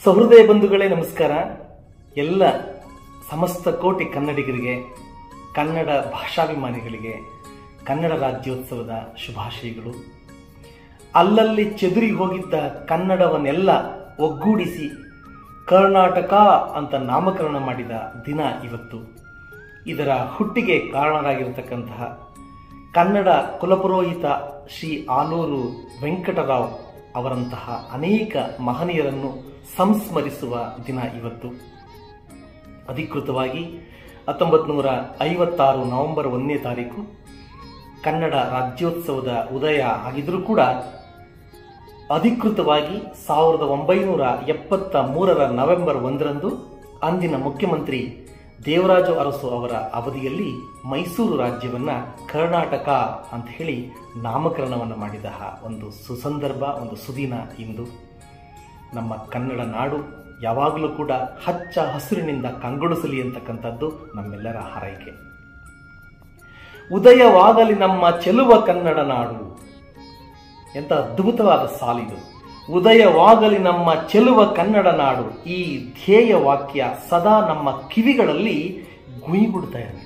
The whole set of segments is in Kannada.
ಸಹೃದಯ ಬಂಧುಗಳೇ ನಮಸ್ಕಾರ ಎಲ್ಲ ಸಮಸ್ತ ಕೋಟಿ ಕನ್ನಡಿಗರಿಗೆ ಕನ್ನಡ ಭಾಷಾಭಿಮಾನಿಗಳಿಗೆ ಕನ್ನಡ ರಾಜ್ಯೋತ್ಸವದ ಶುಭಾಶಯಗಳು ಅಲ್ಲಲ್ಲಿ ಚೆದುರಿ ಹೋಗಿದ್ದ ಕನ್ನಡವನ್ನೆಲ್ಲ ಒಗ್ಗೂಡಿಸಿ ಕರ್ನಾಟಕ ಅಂತ ನಾಮಕರಣ ಮಾಡಿದ ದಿನ ಇವತ್ತು ಇದರ ಹುಟ್ಟಿಗೆ ಕಾರಣರಾಗಿರತಕ್ಕಂತಹ ಕನ್ನಡ ಕುಲಪುರೋಹಿತ ಶ್ರೀ ಆಲೂರು ವೆಂಕಟರಾವ್ ಅವರಂತಹ ಅನೇಕ ಮಹನೀಯರನ್ನು ಸಂಸ್ಮರಿಸುವ ದಿನ ಇವತ್ತು ಅಧಿಕೃತವಾಗಿ ಹತ್ತೊಂಬತ್ತು ನೂರ ಐವತ್ತಾರು ನವೆಂಬರ್ ಒಂದನೇ ತಾರೀಕು ಕನ್ನಡ ರಾಜ್ಯೋತ್ಸವದ ಉದಯ ಆಗಿದ್ರೂ ಕೂಡ ಅಧಿಕೃತವಾಗಿ ಸಾವಿರದ ಒಂಬೈನೂರ ಎಪ್ಪತ್ತ ಮೂರರ ನವೆಂಬರ್ ಒಂದರಂದು ಅಂದಿನ ಮುಖ್ಯಮಂತ್ರಿ ದೇವರಾಜು ಅರಸು ಅವರ ಅವಧಿಯಲ್ಲಿ ಮೈಸೂರು ರಾಜ್ಯವನ್ನ ಕರ್ನಾಟಕ ಅಂತ ಹೇಳಿ ನಾಮಕರಣವನ್ನು ಮಾಡಿದ ಒಂದು ಸುಸಂದರ್ಭ ಒಂದು ಸುದಿನ ಇಂದು ನಮ್ಮ ಕನ್ನಡ ನಾಡು ಯಾವಾಗಲೂ ಕೂಡ ಹಚ್ಚ ಹಸಿರಿನಿಂದ ಕಂಗೊಳಿಸಲಿ ಅಂತಕ್ಕಂಥದ್ದು ನಮ್ಮೆಲ್ಲರ ಹಾರೈಕೆ ಉದಯವಾಗಲಿ ನಮ್ಮ ಚೆಲುವ ಕನ್ನಡ ನಾಡು ಎಂತ ಅದ್ಭುತವಾದ ಸಾಲಿದು ಉದಯವಾಗಲಿ ನಮ್ಮ ಚೆಲುವ ಕನ್ನಡ ನಾಡು ಈ ಧ್ಯೇಯ ವಾಕ್ಯ ಸದಾ ನಮ್ಮ ಕಿವಿಗಳಲ್ಲಿ ಗುಯಿಗುಡ್ತಾ ಇರಬೇಕು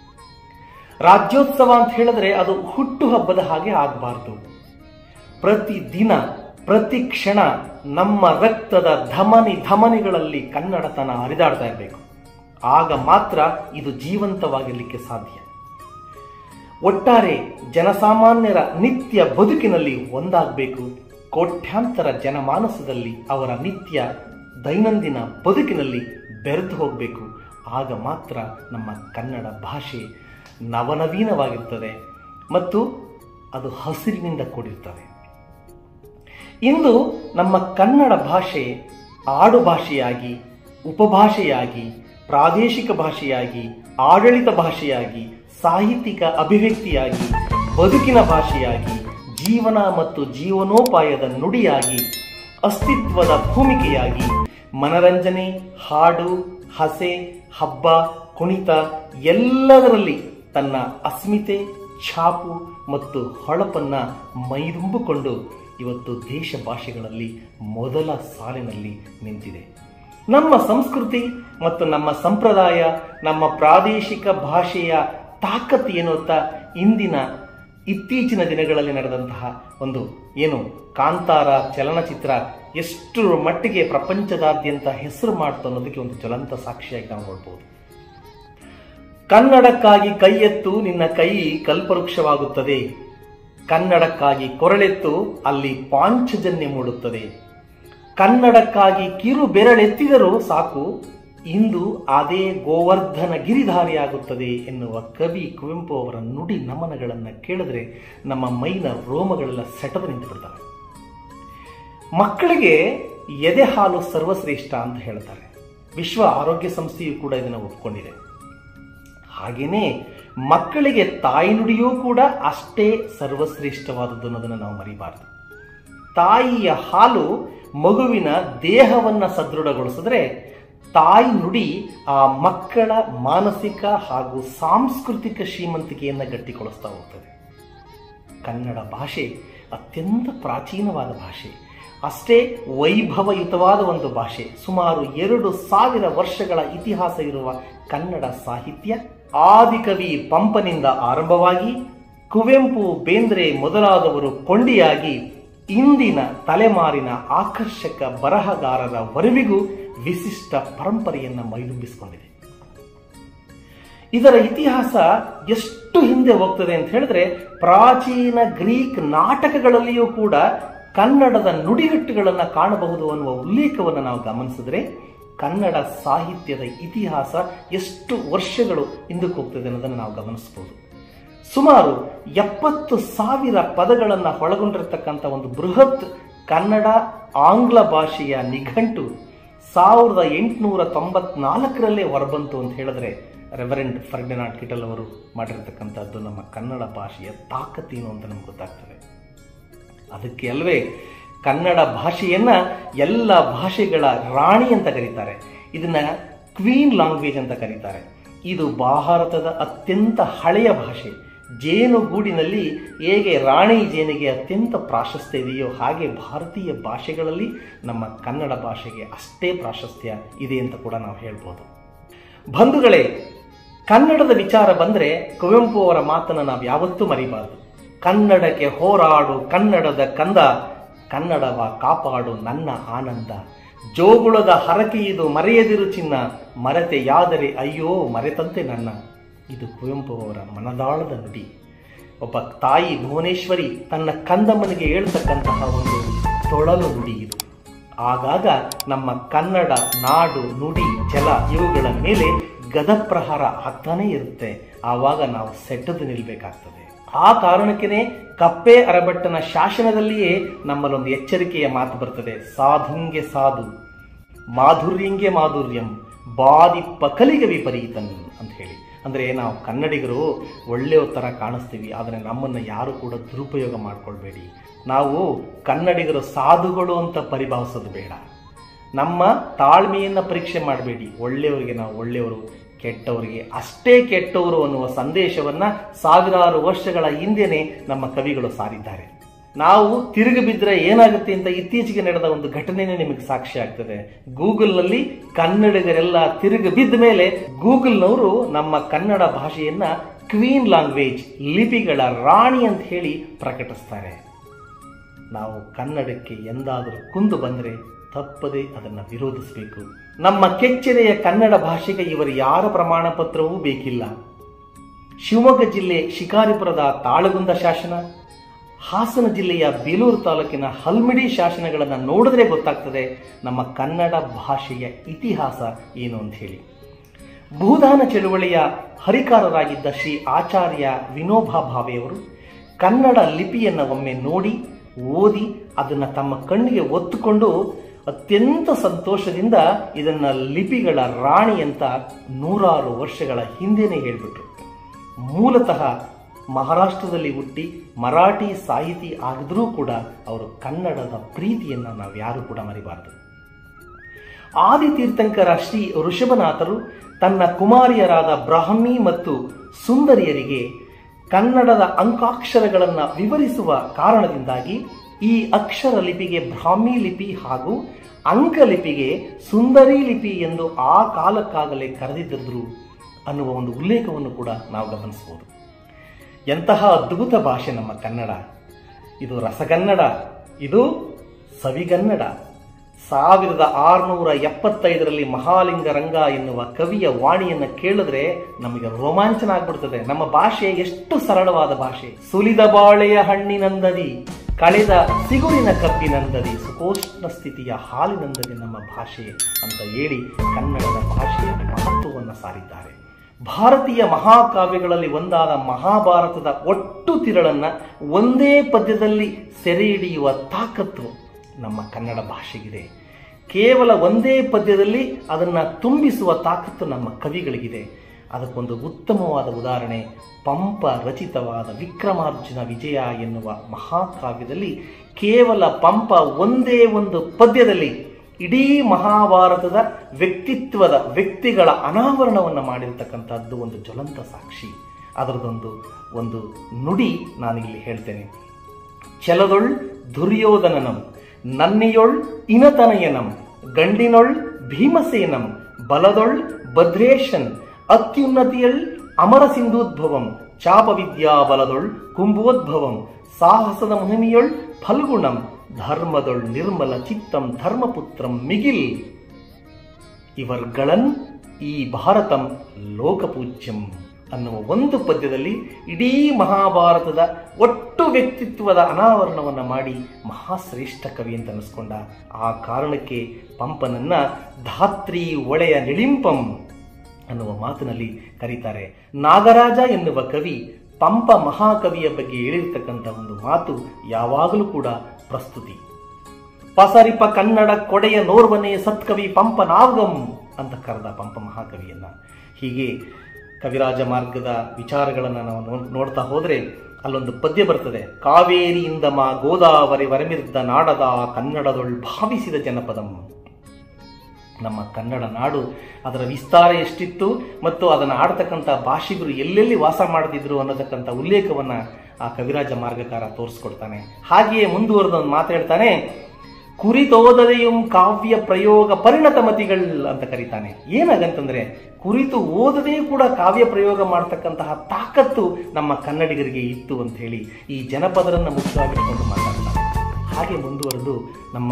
ರಾಜ್ಯೋತ್ಸವ ಅಂತ ಹೇಳಿದ್ರೆ ಅದು ಹುಟ್ಟು ಹಬ್ಬದ ಹಾಗೆ ಆಗಬಾರ್ದು ಪ್ರತಿ ದಿನ ಪ್ರತಿ ಕ್ಷಣ ನಮ್ಮ ರಕ್ತದ ಧಮನಿ ಧಮನಿಗಳಲ್ಲಿ ಕನ್ನಡತನ ಹರಿದಾಡ್ತಾ ಇರಬೇಕು ಆಗ ಮಾತ್ರ ಇದು ಜೀವಂತವಾಗಿರಲಿಕ್ಕೆ ಸಾಧ್ಯ ಒಟ್ಟಾರೆ ಜನಸಾಮಾನ್ಯರ ನಿತ್ಯ ಬದುಕಿನಲ್ಲಿ ಒಂದಾಗಬೇಕು ಕೋಟ್ಯಾಂತರ ಜನಮಾನಸದಲ್ಲಿ ಅವರ ನಿತ್ಯ ದೈನಂದಿನ ಬದುಕಿನಲ್ಲಿ ಬೆರೆತು ಹೋಗಬೇಕು ಆಗ ಮಾತ್ರ ನಮ್ಮ ಕನ್ನಡ ಭಾಷೆ ನವನವೀನವಾಗಿರ್ತದೆ ಮತ್ತು ಅದು ಹಸಿರಿನಿಂದ ಕೂಡಿರ್ತದೆ ಇಂದು ನಮ್ಮ ಕನ್ನಡ ಭಾಷೆ ಆಡು ಭಾಷೆಯಾಗಿ ಉಪಭಾಷೆಯಾಗಿ ಪ್ರಾದೇಶಿಕ ಭಾಷೆಯಾಗಿ ಆಡಳಿತ ಭಾಷೆಯಾಗಿ ಸಾಹಿತ್ಯಿಕ ಅಭಿವ್ಯಕ್ತಿಯಾಗಿ ಬದುಕಿನ ಭಾಷೆಯಾಗಿ ಜೀವನ ಮತ್ತು ಜೀವನೋಪಾಯದ ನುಡಿಯಾಗಿ ಅಸ್ತಿತ್ವದ ಭೂಮಿಕೆಯಾಗಿ ಮನರಂಜನೆ ಹಾಡು ಹಸೆ ಹಬ್ಬ ಕುಣಿತ ಎಲ್ಲದರಲ್ಲಿ ತನ್ನ ಅಸ್ಮಿತೆ ಛಾಪು ಮತ್ತು ಹೊಳಪನ್ನ ಮೈದುಂಬಿಕೊಂಡು ಇವತ್ತು ದೇಶ ಭಾಷೆಗಳಲ್ಲಿ ಮೊದಲ ಸಾಲಿನಲ್ಲಿ ನಿಂತಿದೆ ನಮ್ಮ ಸಂಸ್ಕೃತಿ ಮತ್ತು ನಮ್ಮ ಸಂಪ್ರದಾಯ ನಮ್ಮ ಪ್ರಾದೇಶಿಕ ಭಾಷೆಯ ತಾಕತ್ತು ಏನು ಅಂತ ಇಂದಿನ ಇತ್ತೀಚಿನ ದಿನಗಳಲ್ಲಿ ನಡೆದಂತಹ ಒಂದು ಏನು ಕಾಂತಾರ ಚಲನಚಿತ್ರ ಎಷ್ಟು ಮಟ್ಟಿಗೆ ಪ್ರಪಂಚದಾದ್ಯಂತ ಹೆಸರು ಮಾಡ್ತು ಅನ್ನೋದಕ್ಕೆ ಒಂದು ಜ್ವಲಂತ ಸಾಕ್ಷಿಯಾಗಿ ನಾವು ನೋಡ್ಬೋದು ಕನ್ನಡಕ್ಕಾಗಿ ಕೈ ಎತ್ತು ನಿನ್ನ ಕೈ ಕಲ್ಪವೃಕ್ಷವಾಗುತ್ತದೆ ಕನ್ನಡಕ್ಕಾಗಿ ಕೊರಳೆತ್ತು ಅಲ್ಲಿ ಪಾಂಚಜನ್ಯ ಮೂಡುತ್ತದೆ ಕನ್ನಡಕ್ಕಾಗಿ ಕಿರು ಬೆರಳೆತ್ತಿದರೂ ಸಾಕು ಇಂದು ಅದೇ ಗೋವರ್ಧನ ಗಿರಿಧಾರಿಯಾಗುತ್ತದೆ ಎನ್ನುವ ಕವಿ ಕುವೆಂಪು ಅವರ ನುಡಿ ನಮನಗಳನ್ನು ಕೇಳಿದ್ರೆ ನಮ್ಮ ಮೈನ ರೋಮಗಳೆಲ್ಲ ಸೆಟದ ನಿಂತು ಬಿಡ್ತವೆ ಮಕ್ಕಳಿಗೆ ಎದೆ ಹಾಲು ಸರ್ವಶ್ರೇಷ್ಠ ಅಂತ ಹೇಳ್ತಾರೆ ವಿಶ್ವ ಆರೋಗ್ಯ ಸಂಸ್ಥೆಯು ಕೂಡ ಇದನ್ನು ಒಪ್ಕೊಂಡಿದೆ ಹಾಗೇನೆ ಮಕ್ಕಳಿಗೆ ತಾಯಿ ನುಡಿಯೂ ಕೂಡ ಅಷ್ಟೇ ಸರ್ವಶ್ರೇಷ್ಠವಾದದ್ದು ಅನ್ನೋದನ್ನು ನಾವು ಮರಿಬಾರದು ತಾಯಿಯ ಹಾಲು ಮಗುವಿನ ದೇಹವನ್ನ ಸದೃಢಗೊಳಿಸಿದ್ರೆ ತಾಯಿ ನುಡಿ ಆ ಮಕ್ಕಳ ಮಾನಸಿಕ ಹಾಗೂ ಸಾಂಸ್ಕೃತಿಕ ಶ್ರೀಮಂತಿಕೆಯನ್ನು ಗಟ್ಟಿಗೊಳಿಸ್ತಾ ಹೋಗ್ತದೆ ಕನ್ನಡ ಭಾಷೆ ಅತ್ಯಂತ ಪ್ರಾಚೀನವಾದ ಭಾಷೆ ಅಷ್ಟೇ ವೈಭವಯುತವಾದ ಒಂದು ಭಾಷೆ ಸುಮಾರು ಎರಡು ಸಾವಿರ ವರ್ಷಗಳ ಇತಿಹಾಸ ಇರುವ ಕನ್ನಡ ಸಾಹಿತ್ಯ ಆದಿಕವಿ ಪಂಪನಿಂದ ಆರಂಭವಾಗಿ ಕುವೆಂಪು ಬೇಂದ್ರೆ ಮೊದಲಾದವರು ಕೊಂಡಿಯಾಗಿ ಇಂದಿನ ತಲೆಮಾರಿನ ಆಕರ್ಷಕ ಬರಹಗಾರರ ವರೆವಿಗೂ ವಿಶಿಷ್ಟ ಪರಂಪರೆಯನ್ನ ಮೈದುಂಬಿಸಿಕೊಂಡಿದೆ ಇದರ ಇತಿಹಾಸ ಎಷ್ಟು ಹಿಂದೆ ಹೋಗ್ತದೆ ಅಂತ ಹೇಳಿದ್ರೆ ಪ್ರಾಚೀನ ಗ್ರೀಕ್ ನಾಟಕಗಳಲ್ಲಿಯೂ ಕೂಡ ಕನ್ನಡದ ನುಡಿಗಟ್ಟುಗಳನ್ನು ಕಾಣಬಹುದು ಅನ್ನುವ ಉಲ್ಲೇಖವನ್ನು ನಾವು ಗಮನಿಸಿದ್ರೆ ಕನ್ನಡ ಸಾಹಿತ್ಯದ ಇತಿಹಾಸ ಎಷ್ಟು ವರ್ಷಗಳು ಹಿಂದಕ್ಕೆ ಹೋಗ್ತದೆ ಅನ್ನೋದನ್ನು ನಾವು ಗಮನಿಸಬಹುದು ಸುಮಾರು ಎಪ್ಪತ್ತು ಸಾವಿರ ಪದಗಳನ್ನು ಒಳಗೊಂಡಿರತಕ್ಕಂಥ ಒಂದು ಬೃಹತ್ ಕನ್ನಡ ಆಂಗ್ಲ ಭಾಷೆಯ ನಿಘಂಟು ಸಾವಿರದ ಎಂಟುನೂರ ತೊಂಬತ್ನಾಲ್ಕರಲ್ಲೇ ಹೊರಬಂತು ಅಂತ ಹೇಳಿದ್ರೆ ರೆವರೆಂಡ್ ಫರ್ಡಿನಾಡ್ ಕಿಟಲ್ ಅವರು ಮಾಡಿರ್ತಕ್ಕಂಥದ್ದು ನಮ್ಮ ಕನ್ನಡ ಭಾಷೆಯ ತಾಕತ್ತೇನು ಅಂತ ನಮ್ಗೆ ಗೊತ್ತಾಗ್ತದೆ ಅದಕ್ಕೆ ಅಲ್ವೇ ಕನ್ನಡ ಭಾಷೆಯನ್ನ ಎಲ್ಲ ಭಾಷೆಗಳ ರಾಣಿ ಅಂತ ಕರೀತಾರೆ ಇದನ್ನ ಕ್ವೀನ್ ಲ್ಯಾಂಗ್ವೇಜ್ ಅಂತ ಕರೀತಾರೆ ಇದು ಭಾರತದ ಅತ್ಯಂತ ಹಳೆಯ ಭಾಷೆ ಜೇನುಗೂಡಿನಲ್ಲಿ ಹೇಗೆ ರಾಣಿ ಜೇನಿಗೆ ಅತ್ಯಂತ ಪ್ರಾಶಸ್ತ್ಯ ಇದೆಯೋ ಹಾಗೆ ಭಾರತೀಯ ಭಾಷೆಗಳಲ್ಲಿ ನಮ್ಮ ಕನ್ನಡ ಭಾಷೆಗೆ ಅಷ್ಟೇ ಪ್ರಾಶಸ್ತ್ಯ ಇದೆ ಅಂತ ಕೂಡ ನಾವು ಹೇಳ್ಬೋದು ಬಂಧುಗಳೇ ಕನ್ನಡದ ವಿಚಾರ ಬಂದರೆ ಕುವೆಂಪು ಅವರ ಮಾತನ್ನು ನಾವು ಯಾವತ್ತೂ ಮರಿಬಾರದು ಕನ್ನಡಕ್ಕೆ ಹೋರಾಡು ಕನ್ನಡದ ಕಂದ ಕನ್ನಡವ ಕಾಪಾಡು ನನ್ನ ಆನಂದ ಜೋಗುಳದ ಹರಕೆ ಇದು ಮರೆಯದಿರು ಚಿನ್ನ ಮರೆತೆಯಾದರೆ ಅಯ್ಯೋ ಮರೆತಂತೆ ನನ್ನ ಇದು ಕುವೆಂಪು ಅವರ ಮನದಾಳದ ನುಡಿ ಒಬ್ಬ ತಾಯಿ ಭುವನೇಶ್ವರಿ ತನ್ನ ಕಂದಮ್ಮನಿಗೆ ಹೇಳ್ತಕ್ಕಂತಹ ಒಂದು ತೊಳಲು ನುಡಿ ಇದು ಆಗಾಗ ನಮ್ಮ ಕನ್ನಡ ನಾಡು ನುಡಿ ಜಲ ಇವುಗಳ ಮೇಲೆ ಗದಪ್ರಹಾರ ಆಗ್ತಾನೇ ಇರುತ್ತೆ ಆವಾಗ ನಾವು ಸೆಟ್ಟದು ನಿಲ್ಬೇಕಾಗ್ತದೆ ಆ ಕಾರಣಕ್ಕೇ ಕಪ್ಪೆ ಅರಬಟ್ಟನ ಶಾಸನದಲ್ಲಿಯೇ ನಮ್ಮಲ್ಲೊಂದು ಎಚ್ಚರಿಕೆಯ ಮಾತು ಬರ್ತದೆ ಸಾಧುಂಗೆ ಸಾಧು ಮಾಧುರ್ಯಂಗೆ ಮಾಧುರ್ಯಂ ಬಾದಿಪ್ಪ ಕಲಿಗೆ ವಿಪರೀತನ್ ಅಂತ ಹೇಳಿ ಅಂದರೆ ನಾವು ಕನ್ನಡಿಗರು ಒಳ್ಳೆಯ ಥರ ಕಾಣಿಸ್ತೀವಿ ಆದರೆ ನಮ್ಮನ್ನು ಯಾರು ಕೂಡ ದುರುಪಯೋಗ ಮಾಡ್ಕೊಳ್ಬೇಡಿ ನಾವು ಕನ್ನಡಿಗರು ಸಾಧುಗಳು ಅಂತ ಪರಿಭಾವಿಸೋದು ಬೇಡ ನಮ್ಮ ತಾಳ್ಮೆಯನ್ನು ಪರೀಕ್ಷೆ ಮಾಡಬೇಡಿ ಒಳ್ಳೆಯವರಿಗೆ ನಾವು ಒಳ್ಳೆಯವರು ಕೆಟ್ಟವರಿಗೆ ಅಷ್ಟೇ ಕೆಟ್ಟವರು ಅನ್ನುವ ಸಂದೇಶವನ್ನ ಸಾವಿರಾರು ವರ್ಷಗಳ ಹಿಂದೆನೆ ನಮ್ಮ ಕವಿಗಳು ಸಾರಿದ್ದಾರೆ ನಾವು ತಿರುಗಿ ಬಿದ್ದರೆ ಏನಾಗುತ್ತೆ ಅಂತ ಇತ್ತೀಚೆಗೆ ನಡೆದ ಒಂದು ಘಟನೆನೇ ನಿಮಗೆ ಸಾಕ್ಷಿ ಆಗ್ತದೆ ಗೂಗಲ್ನಲ್ಲಿ ಕನ್ನಡಿಗರೆಲ್ಲ ತಿರುಗಿ ಬಿದ್ದ ಮೇಲೆ ಗೂಗಲ್ನವರು ನಮ್ಮ ಕನ್ನಡ ಭಾಷೆಯನ್ನ ಕ್ವೀನ್ ಲ್ಯಾಂಗ್ವೇಜ್ ಲಿಪಿಗಳ ರಾಣಿ ಅಂತ ಹೇಳಿ ಪ್ರಕಟಿಸ್ತಾರೆ ನಾವು ಕನ್ನಡಕ್ಕೆ ಎಂದಾದರೂ ಕುಂದು ಬಂದರೆ ತಪ್ಪದೆ ಅದನ್ನು ವಿರೋಧಿಸಬೇಕು ನಮ್ಮ ಕೆಚ್ಚೆದೆಯ ಕನ್ನಡ ಭಾಷೆಗೆ ಇವರು ಯಾರ ಪ್ರಮಾಣ ಪತ್ರವೂ ಬೇಕಿಲ್ಲ ಶಿವಮೊಗ್ಗ ಜಿಲ್ಲೆ ಶಿಕಾರಿಪುರದ ತಾಳಗುಂದ ಶಾಸನ ಹಾಸನ ಜಿಲ್ಲೆಯ ಬೇಲೂರು ತಾಲೂಕಿನ ಹಲ್ಮಿಡಿ ಶಾಸನಗಳನ್ನು ನೋಡಿದ್ರೆ ಗೊತ್ತಾಗ್ತದೆ ನಮ್ಮ ಕನ್ನಡ ಭಾಷೆಯ ಇತಿಹಾಸ ಏನು ಅಂತ ಹೇಳಿ ಭೂದಾನ ಚಳುವಳಿಯ ಹರಿಕಾರರಾಗಿದ್ದ ಶ್ರೀ ಆಚಾರ್ಯ ವಿನೋಬಾ ಭಾವೆಯವರು ಕನ್ನಡ ಲಿಪಿಯನ್ನು ಒಮ್ಮೆ ನೋಡಿ ಓದಿ ಅದನ್ನು ತಮ್ಮ ಕಣ್ಣಿಗೆ ಒತ್ತುಕೊಂಡು ಅತ್ಯಂತ ಸಂತೋಷದಿಂದ ಇದನ್ನ ಲಿಪಿಗಳ ರಾಣಿ ಅಂತ ನೂರಾರು ವರ್ಷಗಳ ಹಿಂದೆನೇ ಹೇಳ್ಬಿಟ್ರು ಮೂಲತಃ ಮಹಾರಾಷ್ಟ್ರದಲ್ಲಿ ಹುಟ್ಟಿ ಮರಾಠಿ ಸಾಹಿತಿ ಆಗಿದ್ರೂ ಕೂಡ ಅವರು ಕನ್ನಡದ ಪ್ರೀತಿಯನ್ನು ನಾವು ಯಾರು ಕೂಡ ಮರಿಬಾರದು ಆದಿತೀರ್ಥಂಕರ ಶ್ರೀ ಋಷಭನಾಥರು ತನ್ನ ಕುಮಾರಿಯರಾದ ಬ್ರಾಹ್ಮಿ ಮತ್ತು ಸುಂದರಿಯರಿಗೆ ಕನ್ನಡದ ಅಂಕಾಕ್ಷರಗಳನ್ನು ವಿವರಿಸುವ ಕಾರಣದಿಂದಾಗಿ ಈ ಅಕ್ಷರ ಲಿಪಿಗೆ ಬ್ರಾಹ್ಮಿ ಲಿಪಿ ಹಾಗೂ ಅಂಕಲಿಪಿಗೆ ಸುಂದರಿ ಲಿಪಿ ಎಂದು ಆ ಕಾಲಕ್ಕಾಗಲೇ ಕರೆದಿದ್ದರು ಅನ್ನುವ ಒಂದು ಉಲ್ಲೇಖವನ್ನು ಕೂಡ ನಾವು ಗಮನಿಸಬಹುದು ಎಂತಹ ಅದ್ಭುತ ಭಾಷೆ ನಮ್ಮ ಕನ್ನಡ ಇದು ರಸಗನ್ನಡ ಇದು ಸವಿಗನ್ನಡ ಸಾವಿರದ ಆರುನೂರ ಎಪ್ಪತ್ತೈದರಲ್ಲಿ ಮಹಾಲಿಂಗ ರಂಗ ಎನ್ನುವ ಕವಿಯ ವಾಣಿಯನ್ನು ಕೇಳಿದ್ರೆ ನಮಗೆ ರೋಮಾಂಚನ ಆಗ್ಬಿಡ್ತದೆ ನಮ್ಮ ಭಾಷೆ ಎಷ್ಟು ಸರಳವಾದ ಭಾಷೆ ಸುಲಿದ ಬಾಳೆಯ ಹಣ್ಣಿನಂದದಿ ಕಳೆದ ಸಿಗುರಿನ ಕಬ್ಬಿನಂದದಿ ಸುಕೋಷ್ಣ ಸ್ಥಿತಿಯ ಹಾಲಿನಂದದಿ ನಮ್ಮ ಭಾಷೆ ಅಂತ ಹೇಳಿ ಕನ್ನಡದ ಭಾಷೆಯ ಮಹತ್ವವನ್ನು ಸಾರಿದ್ದಾರೆ ಭಾರತೀಯ ಮಹಾಕಾವ್ಯಗಳಲ್ಲಿ ಒಂದಾದ ಮಹಾಭಾರತದ ಒಟ್ಟು ತಿರಳನ್ನ ಒಂದೇ ಪದ್ಯದಲ್ಲಿ ಸೆರೆ ಹಿಡಿಯುವ ತಾಕತ್ತು ನಮ್ಮ ಕನ್ನಡ ಭಾಷೆಗಿದೆ ಕೇವಲ ಒಂದೇ ಪದ್ಯದಲ್ಲಿ ಅದನ್ನು ತುಂಬಿಸುವ ತಾಕತ್ತು ನಮ್ಮ ಕವಿಗಳಿಗಿದೆ ಅದಕ್ಕೊಂದು ಉತ್ತಮವಾದ ಉದಾಹರಣೆ ಪಂಪ ರಚಿತವಾದ ವಿಕ್ರಮಾರ್ಜುನ ವಿಜಯ ಎನ್ನುವ ಮಹಾಕಾವ್ಯದಲ್ಲಿ ಕೇವಲ ಪಂಪ ಒಂದೇ ಒಂದು ಪದ್ಯದಲ್ಲಿ ಇಡೀ ಮಹಾಭಾರತದ ವ್ಯಕ್ತಿತ್ವದ ವ್ಯಕ್ತಿಗಳ ಅನಾವರಣವನ್ನು ಮಾಡಿರ್ತಕ್ಕಂಥದ್ದು ಒಂದು ಜ್ವಲಂತ ಸಾಕ್ಷಿ ಅದರದೊಂದು ಒಂದು ನುಡಿ ನಾನಿಲ್ಲಿ ಹೇಳ್ತೇನೆ ಚಲದೊಳ್ ದುರ್ಯೋಧನನಂ ನನ್ನಿಯೊಳ್ ಇನತನಯನಂ ಗಂಡಿನೊಳ್ ಭೀಮಸೇನಂ ಬಲದೊಳ್ ಭದ್ರೇಶನ್ ಅತ್ಯುನ್ನತಿಯಳ್ ಅಮರ ಸಿಂಧೂದ್ಭವಂ ಚಾಪವಿದ್ಯಾ ಬಲದೊಳ್ ಕುಂಭೋದ್ಭವಂ ಸಾಹಸದ ಮುಹಿಮಿಯೊಳ್ ಫಲ್ಗುಣಂ ಧರ್ಮದೊಳ್ ನಿರ್ಮಲ ಚಿತ್ತಂ ಧರ್ಮಪುತ್ರಂ ಮಿಗಿಲ್ ಇವರ್ಗಳನ್ ಈ ಭಾರತಂ ಲೋಕಪೂಜ್ಯಂ ಅನ್ನುವ ಒಂದು ಪದ್ಯದಲ್ಲಿ ಇಡೀ ಮಹಾಭಾರತದ ಒಟ್ಟು ವ್ಯಕ್ತಿತ್ವದ ಅನಾವರಣವನ್ನು ಮಾಡಿ ಮಹಾಶ್ರೇಷ್ಠ ಕವಿ ಅಂತ ಅನ್ನಿಸ್ಕೊಂಡ ಆ ಕಾರಣಕ್ಕೆ ಪಂಪನನ್ನ ಧಾತ್ರಿ ಒಳೆಯ ನಿಳಿಂಪಂ ಅನ್ನುವ ಮಾತಿನಲ್ಲಿ ಕರೀತಾರೆ ನಾಗರಾಜ ಎನ್ನುವ ಕವಿ ಪಂಪ ಮಹಾಕವಿಯ ಬಗ್ಗೆ ಹೇಳಿರ್ತಕ್ಕಂಥ ಒಂದು ಮಾತು ಯಾವಾಗಲೂ ಕೂಡ ಪ್ರಸ್ತುತಿ ಪಸರಿಪ ಕನ್ನಡ ಕೊಡೆಯ ನೋರ್ವನೇ ಸತ್ಕವಿ ಪಂಪ ನಾವಗಂ ಅಂತ ಕರೆದ ಪಂಪ ಮಹಾಕವಿಯನ್ನ ಹೀಗೆ ಕವಿರಾಜ ಮಾರ್ಗದ ವಿಚಾರಗಳನ್ನು ನಾವು ನೋ- ನೋಡ್ತಾ ಹೋದ್ರೆ ಅಲ್ಲೊಂದು ಪದ್ಯ ಬರ್ತದೆ ಕಾವೇರಿಯಿಂದ ಮಾ ಗೋದಾವರಿ ವರಮಿರ್ದ ನಾಡದ ಕನ್ನಡದೊಳ್ ಭಾವಿಸಿದ ಜನಪದಂ ನಮ್ಮ ಕನ್ನಡ ನಾಡು ಅದರ ವಿಸ್ತಾರ ಎಷ್ಟಿತ್ತು ಮತ್ತು ಅದನ್ನು ಆಡ್ತಕ್ಕಂಥ ಭಾಷಿಗರು ಎಲ್ಲೆಲ್ಲಿ ವಾಸ ಮಾಡ್ತಿದ್ರು ಅನ್ನತಕ್ಕಂಥ ಉಲ್ಲೇಖವನ್ನ ಆ ಕವಿರಾಜ ಮಾರ್ಗಕಾರ ತೋರಿಸ್ಕೊಡ್ತಾನೆ ಹಾಗೆಯೇ ಮುಂದುವರೆದ ಒಂದು ಮಾತು ಹೇಳ್ತಾನೆ ಕುರಿತೋದದೆಯುಂ ಕಾವ್ಯ ಪ್ರಯೋಗ ಪರಿಣತ ಮತಿಗಳ್ ಅಂತ ಕರೀತಾನೆ ಏನಾಗಂತಂದ್ರೆ ಕುರಿತು ಓದದೇ ಕೂಡ ಕಾವ್ಯ ಪ್ರಯೋಗ ಮಾಡ್ತಕ್ಕಂತಹ ತಾಕತ್ತು ನಮ್ಮ ಕನ್ನಡಿಗರಿಗೆ ಇತ್ತು ಅಂತ ಹೇಳಿ ಈ ಜನಪದರನ್ನ ಮುಖ್ಯವಾಗಿಟ್ಕೊಂಡು ಮಾತಾಡ್ತಾನೆ ಹಾಗೆ ಮುಂದುವರೆದು ನಮ್ಮ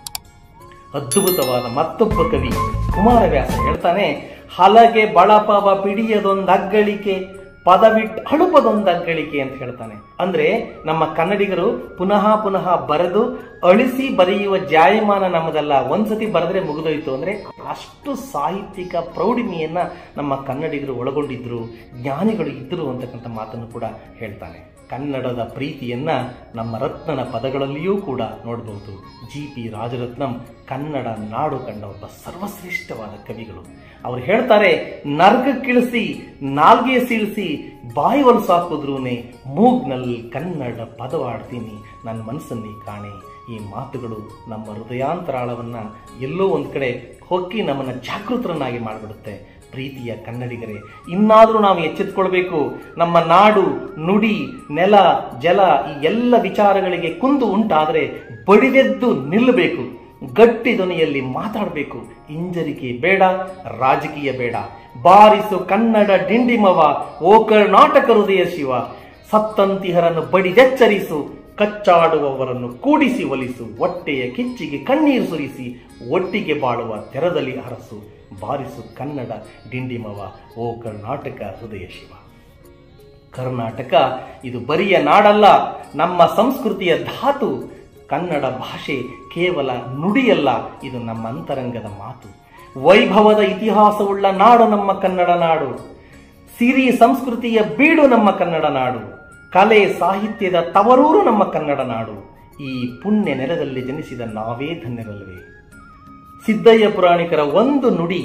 ಅದ್ಭುತವಾದ ಮತ್ತೊಬ್ಬ ಕವಿ ಕುಮಾರವ್ಯಾಸ ಹೇಳ್ತಾನೆ ಹಲಗೆ ಬಳಪವ ಪಿಡಿಯದೊಂದಗ್ಗಳಿಕೆ ಪದವಿಟ್ ಅಳುಪದೊಂದಗ್ಗಳಿಕೆ ಅಂತ ಹೇಳ್ತಾನೆ ಅಂದ್ರೆ ನಮ್ಮ ಕನ್ನಡಿಗರು ಪುನಃ ಪುನಃ ಬರೆದು ಅಳಿಸಿ ಬರೆಯುವ ಜಾಯಮಾನ ನಮ್ಮದಲ್ಲ ಒಂದ್ಸತಿ ಬರೆದ್ರೆ ಮುಗಿದೋಯ್ತು ಅಂದ್ರೆ ಅಷ್ಟು ಸಾಹಿತ್ಯಿಕ ಪ್ರೌಢಿಮೆಯನ್ನ ನಮ್ಮ ಕನ್ನಡಿಗರು ಒಳಗೊಂಡಿದ್ರು ಜ್ಞಾನಿಗಳು ಇದ್ರು ಅಂತಕ್ಕಂಥ ಮಾತನ್ನು ಕೂಡ ಹೇಳ್ತಾನೆ ಕನ್ನಡದ ಪ್ರೀತಿಯನ್ನ ನಮ್ಮ ರತ್ನನ ಪದಗಳಲ್ಲಿಯೂ ಕೂಡ ನೋಡಬಹುದು ಜಿ ಪಿ ರಾಜರತ್ನಂ ಕನ್ನಡ ನಾಡು ಕಂಡ ಒಬ್ಬ ಸರ್ವಶ್ರೇಷ್ಠವಾದ ಕವಿಗಳು ಅವರು ಹೇಳ್ತಾರೆ ನರ್ಗಕ್ಕಿಳಿಸಿ ನಾಲ್ಗೆ ಸೀಳಿಸಿ ಬಾಯಿ ಹೊಲಸಾಕಿದ್ರೂನೆ ಮೂಗ್ನಲ್ಲಿ ಕನ್ನಡ ಪದವಾಡ್ತೀನಿ ನನ್ನ ಮನಸ್ಸನ್ನೇ ಕಾಣೆ ಈ ಮಾತುಗಳು ನಮ್ಮ ಹೃದಯಾಂತರಾಳವನ್ನ ಎಲ್ಲೋ ಒಂದು ಕಡೆ ಹೊಕ್ಕಿ ನಮ್ಮನ್ನ ಜಾಗೃತರನ್ನಾಗಿ ಮಾಡಿಬಿಡುತ್ತೆ ಪ್ರೀತಿಯ ಕನ್ನಡಿಗರೇ ಇನ್ನಾದರೂ ನಾವು ಎಚ್ಚೆತ್ಕೊಳ್ಬೇಕು ನಮ್ಮ ನಾಡು ನುಡಿ ನೆಲ ಜಲ ಈ ಎಲ್ಲ ವಿಚಾರಗಳಿಗೆ ಕುಂದು ಉಂಟಾದರೆ ಬಡಿದೆದ್ದು ನಿಲ್ಲಬೇಕು ಗಟ್ಟಿ ಧ್ವನಿಯಲ್ಲಿ ಮಾತಾಡಬೇಕು ಹಿಂಜರಿಕೆ ಬೇಡ ರಾಜಕೀಯ ಬೇಡ ಬಾರಿಸು ಕನ್ನಡ ಡಿಂಡಿಮವ ಓ ಕರ್ನಾಟಕ ಹೃದಯ ಶಿವ ಸತ್ತಂತಿಹರನ್ನು ಬಡಿದೆಚ್ಚರಿಸು ಕಚ್ಚಾಡುವವರನ್ನು ಕೂಡಿಸಿ ಒಲಿಸು ಹೊಟ್ಟೆಯ ಕಿಚ್ಚಿಗೆ ಕಣ್ಣೀರು ಸುರಿಸಿ ಒಟ್ಟಿಗೆ ಬಾಳುವ ತೆರದಲ್ಲಿ ಹರಸು ಬಾರಿಸು ಕನ್ನಡ ಡಿಂಡಿಮವ ಓ ಕರ್ನಾಟಕ ಹೃದಯ ಶಿವ ಕರ್ನಾಟಕ ಇದು ಬರಿಯ ನಾಡಲ್ಲ ನಮ್ಮ ಸಂಸ್ಕೃತಿಯ ಧಾತು ಕನ್ನಡ ಭಾಷೆ ಕೇವಲ ನುಡಿಯಲ್ಲ ಇದು ನಮ್ಮ ಅಂತರಂಗದ ಮಾತು ವೈಭವದ ಇತಿಹಾಸವುಳ್ಳ ನಾಡು ನಮ್ಮ ಕನ್ನಡ ನಾಡು ಸಿರಿ ಸಂಸ್ಕೃತಿಯ ಬೀಡು ನಮ್ಮ ಕನ್ನಡ ನಾಡು ಕಲೆ ಸಾಹಿತ್ಯದ ತವರೂರು ನಮ್ಮ ಕನ್ನಡ ನಾಡು ಈ ಪುಣ್ಯ ನೆಲದಲ್ಲಿ ಜನಿಸಿದ ನಾವೇ ಧನ್ಯರಲ್ವೇ ಸಿದ್ದಯ್ಯ ಪುರಾಣಿಕರ ಒಂದು ನುಡಿ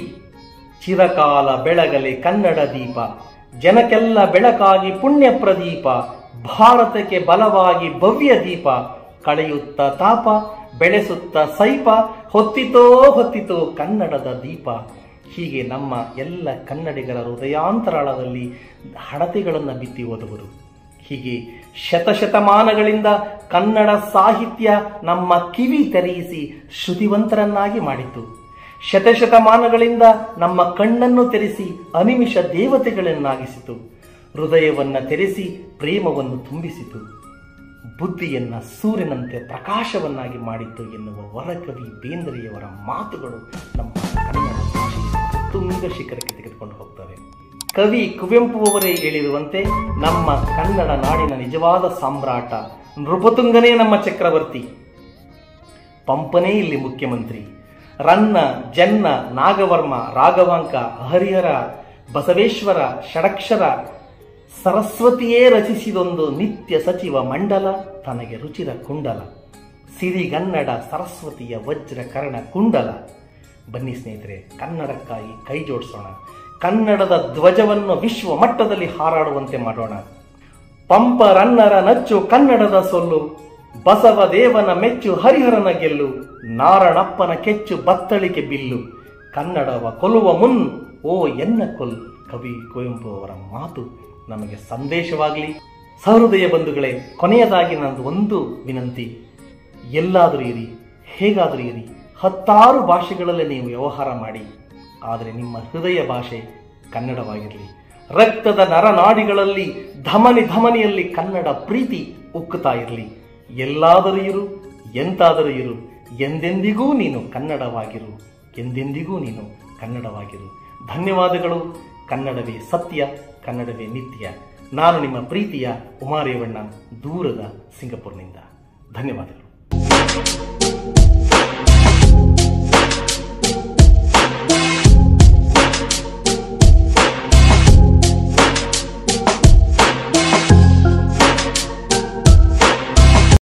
ಚಿರಕಾಲ ಬೆಳಗಲೆ ಕನ್ನಡ ದೀಪ ಜನಕ್ಕೆಲ್ಲ ಬೆಳಕಾಗಿ ಪುಣ್ಯ ಪ್ರದೀಪ ಭಾರತಕ್ಕೆ ಬಲವಾಗಿ ಭವ್ಯ ದೀಪ ಕಳೆಯುತ್ತ ತಾಪ ಬೆಳೆಸುತ್ತ ಸೈಪ ಹೊತ್ತಿತೋ ಹೊತ್ತಿತೋ ಕನ್ನಡದ ದೀಪ ಹೀಗೆ ನಮ್ಮ ಎಲ್ಲ ಕನ್ನಡಿಗರ ಹೃದಯಾಂತರಾಳದಲ್ಲಿ ಹಣತೆಗಳನ್ನು ಬಿತ್ತಿ ಹೋದವರು ಹೀಗೆ ಶತಶತಮಾನಗಳಿಂದ ಕನ್ನಡ ಸಾಹಿತ್ಯ ನಮ್ಮ ಕಿವಿ ತೆರೆಯಿಸಿ ಶ್ರುತಿವಂತರನ್ನಾಗಿ ಮಾಡಿತು ಶತಶತಮಾನಗಳಿಂದ ನಮ್ಮ ಕಣ್ಣನ್ನು ತೆರೆಸಿ ಅನಿಮಿಷ ದೇವತೆಗಳನ್ನಾಗಿಸಿತು ಹೃದಯವನ್ನ ತೆರೆಸಿ ಪ್ರೇಮವನ್ನು ತುಂಬಿಸಿತು ಬುದ್ಧಿಯನ್ನ ಸೂರ್ಯನಂತೆ ಪ್ರಕಾಶವನ್ನಾಗಿ ಮಾಡಿತ್ತು ಎನ್ನುವ ವರಕವಿ ಬೇಂದ್ರೆಯವರ ಮಾತುಗಳು ನಮ್ಮ ಕನ್ನಡ ಭಾಷೆಯ ತುಂಗ ಶಿಖರಕ್ಕೆ ತೆಗೆದುಕೊಂಡು ಹೋಗ್ತವೆ ಕವಿ ಕುವೆಂಪು ಅವರೇ ಹೇಳಿರುವಂತೆ ನಮ್ಮ ಕನ್ನಡ ನಾಡಿನ ನಿಜವಾದ ಸಾಮ್ರಾಟ ನೃಪತುಂಗನೇ ನಮ್ಮ ಚಕ್ರವರ್ತಿ ಪಂಪನೇ ಇಲ್ಲಿ ಮುಖ್ಯಮಂತ್ರಿ ರನ್ನ ಜನ್ನ ನಾಗವರ್ಮ ರಾಘವಾಂಕ ಹರಿಹರ ಬಸವೇಶ್ವರ ಷಡಕ್ಷರ ಸರಸ್ವತಿಯೇ ರಚಿಸಿದೊಂದು ನಿತ್ಯ ಸಚಿವ ಮಂಡಲ ತನಗೆ ರುಚಿರ ಕುಂಡಲ ಸಿರಿಗನ್ನಡ ಸರಸ್ವತಿಯ ವಜ್ರ ಕರ್ಣ ಕುಂಡಲ ಬನ್ನಿ ಸ್ನೇಹಿತರೆ ಕನ್ನಡಕ್ಕಾಗಿ ಕೈ ಜೋಡಿಸೋಣ ಕನ್ನಡದ ಧ್ವಜವನ್ನು ವಿಶ್ವ ಮಟ್ಟದಲ್ಲಿ ಹಾರಾಡುವಂತೆ ಮಾಡೋಣ ಪಂಪ ರನ್ನರ ನಚ್ಚು ಕನ್ನಡದ ಸೊಲ್ಲು ಬಸವ ದೇವನ ಮೆಚ್ಚು ಹರಿಹರನ ಗೆಲ್ಲು ನಾರಣಪ್ಪನ ಕೆಚ್ಚು ಬತ್ತಳಿಕೆ ಬಿಲ್ಲು ಕನ್ನಡವ ಕೊಲ್ಲುವ ಮುನ್ ಓ ಎನ್ನ ಕೊಲ್ ಕವಿ ಕುವೆಂಪು ಅವರ ಮಾತು ನಮಗೆ ಸಂದೇಶವಾಗಲಿ ಸಹೃದಯ ಬಂಧುಗಳೇ ಕೊನೆಯದಾಗಿ ನಂದು ಒಂದು ವಿನಂತಿ ಎಲ್ಲಾದರೂ ಇರಿ ಹೇಗಾದರೂ ಇರಿ ಹತ್ತಾರು ಭಾಷೆಗಳಲ್ಲಿ ನೀವು ವ್ಯವಹಾರ ಮಾಡಿ ಆದರೆ ನಿಮ್ಮ ಹೃದಯ ಭಾಷೆ ಕನ್ನಡವಾಗಿರಲಿ ರಕ್ತದ ನರನಾಡಿಗಳಲ್ಲಿ ಧಮನಿ ಧಮನಿಯಲ್ಲಿ ಕನ್ನಡ ಪ್ರೀತಿ ಉಕ್ಕುತ್ತಾ ಇರಲಿ ಎಲ್ಲಾದರೂ ಇರು ಎಂತಾದರೂ ಇರು ಎಂದೆಂದಿಗೂ ನೀನು ಕನ್ನಡವಾಗಿರು ಎಂದೆಂದಿಗೂ ನೀನು ಕನ್ನಡವಾಗಿರು ಧನ್ಯವಾದಗಳು ಕನ್ನಡವೇ ಸತ್ಯ ಕನ್ನಡವೇ ನಿತ್ಯ ನಾನು ನಿಮ್ಮ ಪ್ರೀತಿಯ ಉಮಾರೇವಣ್ಣ ದೂರದ ಸಿಂಗಪುರ್ನಿಂದ ಧನ್ಯವಾದಗಳು